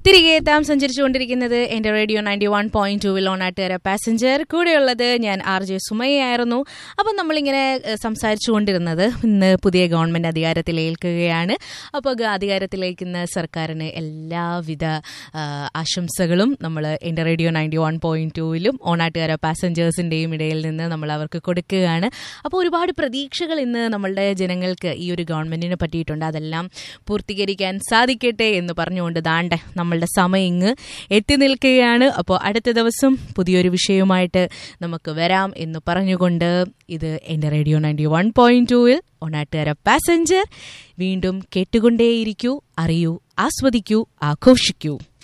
തിരികെ എത്താം സഞ്ചരിച്ചുകൊണ്ടിരിക്കുന്നത് എന്റെ റേഡിയോ നയൻറ്റി വൺ പോയിന്റ് ടൂവിൽ ഓണാട്ടുകാര പാസഞ്ചർ കൂടെയുള്ളത് ഞാൻ ആർ ജെ സുമയായിരുന്നു അപ്പം നമ്മളിങ്ങനെ ഏഹ്, സംസാരിച്ചുകൊണ്ടിരുന്നത് ഇന്ന് പുതിയ ഗവൺമെന്റ് അധികാരത്തിലേൽക്കുകയാണ് അപ്പോൾ ഗ- അധികാരത്തിലേക്കുന്ന സർക്കാരിന് എല്ലാവിധ ആ, ആശംസകളും നമ്മൾ എന്റെ റേഡിയോ നയൻറ്റി വൺ പോയിന്റ് ടൂവിലും ഓണാട്ടുകാര പാസഞ്ചേഴ്സിന്റെയും ഇടയിൽ നിന്ന് നമ്മൾ അവർക്ക് കൊടുക്കുകയാണ് അപ്പോൾ ഒരുപാട് പ്രതീക്ഷകൾ ഇന്ന് നമ്മളുടെ ജനങ്ങൾക്ക് ഈ ഒരു ഗവൺമെന്റിനെ പറ്റിയിട്ടുണ്ട് അതെല്ലാം പൂർത്തീകരിക്കാൻ സാധിക്കട്ടെ എന്ന് പറഞ്ഞുകൊണ്ട് ദാണ്ടെ നമ്മളുടെ സമയം ഇങ്ങ് എത്തി നിൽക്കുകയാണ് അപ്പോൾ അടുത്ത ദിവസം പുതിയൊരു വിഷയവുമായിട്ട് നമുക്ക് വരാം എന്ന് പറഞ്ഞുകൊണ്ട് ഇത് എൻ്റെ റേഡിയോ നയൻറ്റി വൺ പോയിന്റ് ടൂവിൽ ഒണാട്ടുകാര പാസഞ്ചർ വീണ്ടും കേട്ടുകൊണ്ടേയിരിക്കൂ അറിയൂ ആസ്വദിക്കൂ ആഘോഷിക്കൂ